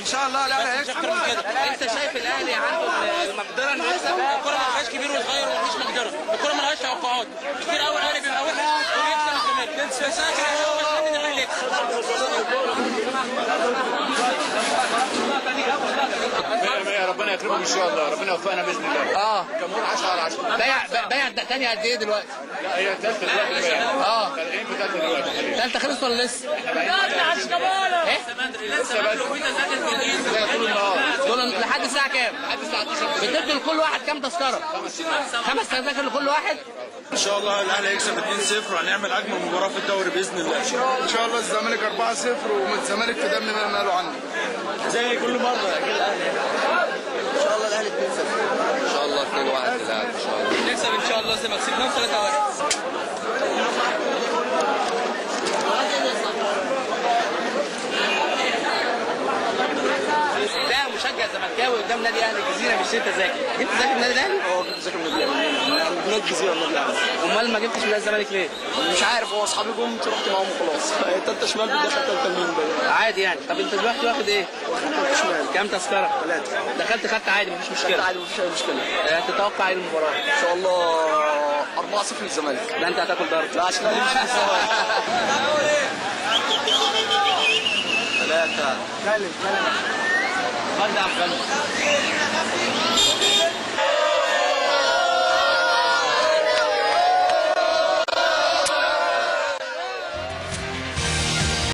ان شاء الله الاهلي هيكسب اكتر من كده انت شايف الاهلي عنده المقدره انه يكسب الكوره ما فيهاش كبير وصغير ومفيش مقدره الكوره ما لهاش توقعات كتير قوي الاهلي بيبقى وحش ويكسب الزمالك بس اخر هو النادي الاهلي يكسب مية مية ربنا يكرمهم ان شاء الله ربنا يوفقنا باذن الله اه جمهور 10 على 10 بيع بيع تاني قد ايه دلوقتي؟ لا هي الثالثه دلوقتي بقى اه طالعين في ثالثه دلوقتي ثالثه خلص ولا لسه؟ ايه؟ لسه بس زي طول النهار دول لحد الساعه كام؟ لحد الساعه 12 بتدوا لكل واحد كام تذكره؟ خمس تذاكر لكل واحد؟ ان شاء الله الاهلي هيكسب 2-0 وهنعمل اجمل مباراه في الدوري باذن الله ان شاء الله الزمالك 4-0 ومن الزمالك في دم ما ماله عني زي كل مره اكيد الاهلي ان شاء الله الاهلي 2-0 ان شاء الله 2-1 للاهلي ان شاء الله نكسب ان شاء الله زي ما كسبناهم 3 1 ده مشجع زملكاوي قدام نادي اهلي الجزيره مش انت ذاكر جبت ذاكر النادي الاهلي؟ اه كنت ذاكر من الاهلي من الجزيره النادي الاهلي امال ما جبتش من الزمالك ليه؟ مش عارف هو اصحابي جم رحت معاهم وخلاص تالتة شمال بتدخل تالتة يمين بقى عادي يعني طب انت دلوقتي واخد ايه؟ تالتة شمال كام تذكره؟ ثلاثة دخلت خدت عادي مفيش مشكله عادي مفيش اي مشكله آه، تتوقع ايه المباراه؟ ان شاء الله 4-0 للزمالك ده انت هتاكل ضرب لا عشان الاهلي مش مستوى ثلاثة اتكلم اتكلم بدأ